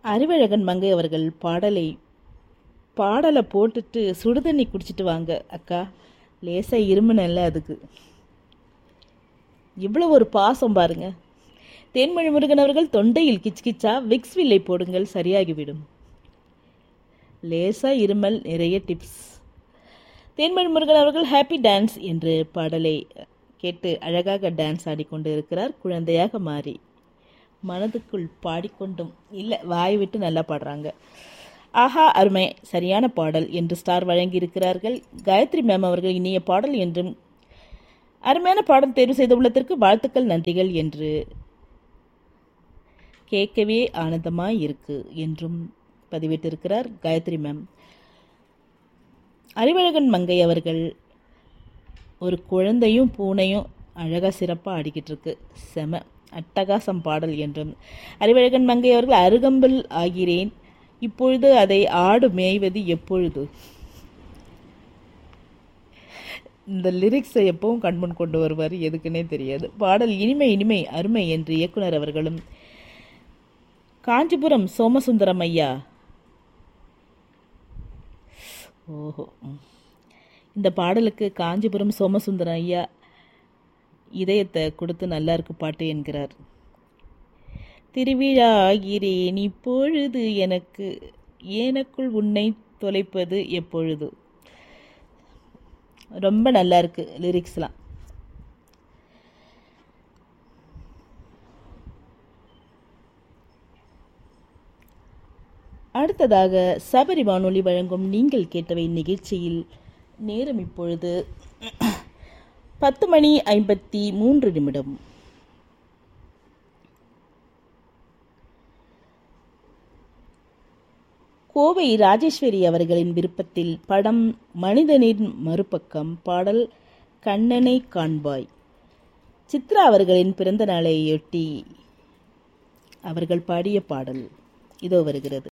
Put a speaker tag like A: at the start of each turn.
A: அறிவழகன் மங்கை அவர்கள் பாடலை பாடலை போட்டுட்டு சுடுதண்ணி குடிச்சிட்டு வாங்க அக்கா லேசாக இருமுனல்ல அதுக்கு இவ்வளோ ஒரு பாசம் பாருங்க தேன்மொழி முருகன் அவர்கள் தொண்டையில் கிச்கிச்சா விக்ஸ் வில்லை போடுங்கள் சரியாகிவிடும் லேசா இருமல் நிறைய டிப்ஸ் தேன்மொழி முருகன் அவர்கள் ஹாப்பி டான்ஸ் என்று பாடலை கேட்டு அழகாக டான்ஸ் ஆடிக்கொண்டு இருக்கிறார் குழந்தையாக மாறி மனதுக்குள் பாடிக்கொண்டும் இல்லை வாய் விட்டு நல்லா பாடுறாங்க ஆஹா அருமை சரியான பாடல் என்று ஸ்டார் வழங்கியிருக்கிறார்கள் காயத்ரி மேம் அவர்கள் இனிய பாடல் என்றும் அருமையான பாடல் தேர்வு செய்த உள்ளத்திற்கு வாழ்த்துக்கள் நன்றிகள் என்று கேட்கவே ஆனந்தமாய் இருக்கு என்றும் பதிவிட்டிருக்கிறார் காயத்ரி மேம் அறிவழகன் மங்கை அவர்கள் ஒரு குழந்தையும் பூனையும் அழகாக சிறப்பாக ஆடிக்கிட்டு இருக்கு செம அட்டகாசம் பாடல் என்றும் அறிவழகன் மங்கை அவர்கள் அருகம்பில் ஆகிறேன் இப்பொழுது அதை ஆடு மேய்வது எப்பொழுது இந்த லிரிக்ஸை எப்பவும் கண்முன் கொண்டு வருவார் எதுக்குன்னே தெரியாது பாடல் இனிமை இனிமை அருமை என்று இயக்குனர் அவர்களும் காஞ்சிபுரம் சோமசுந்தரம் ஐயா ஓஹோ ம். இந்த பாடலுக்கு காஞ்சிபுரம் சோமசுந்தரம் ஐயா இதயத்தை கொடுத்து நல்லா இருக்கு பாட்டு என்கிறார் திருவிழா ஆகிறேன் இப்பொழுது எனக்கு எனக்குள் உன்னை தொலைப்பது எப்பொழுது ரொம்ப நல்லா இருக்கு லிரிக்ஸ்லாம் அடுத்ததாக சபரி வானொலி வழங்கும் நீங்கள் கேட்டவை நிகழ்ச்சியில் நேரம் இப்பொழுது பத்து மணி ஐம்பத்தி மூன்று நிமிடம் கோவை ராஜேஸ்வரி அவர்களின் விருப்பத்தில் படம் மனிதனின் மறுபக்கம் பாடல் கண்ணனை காண்பாய் சித்ரா அவர்களின் பிறந்த நாளையொட்டி அவர்கள் பாடிய பாடல் இதோ வருகிறது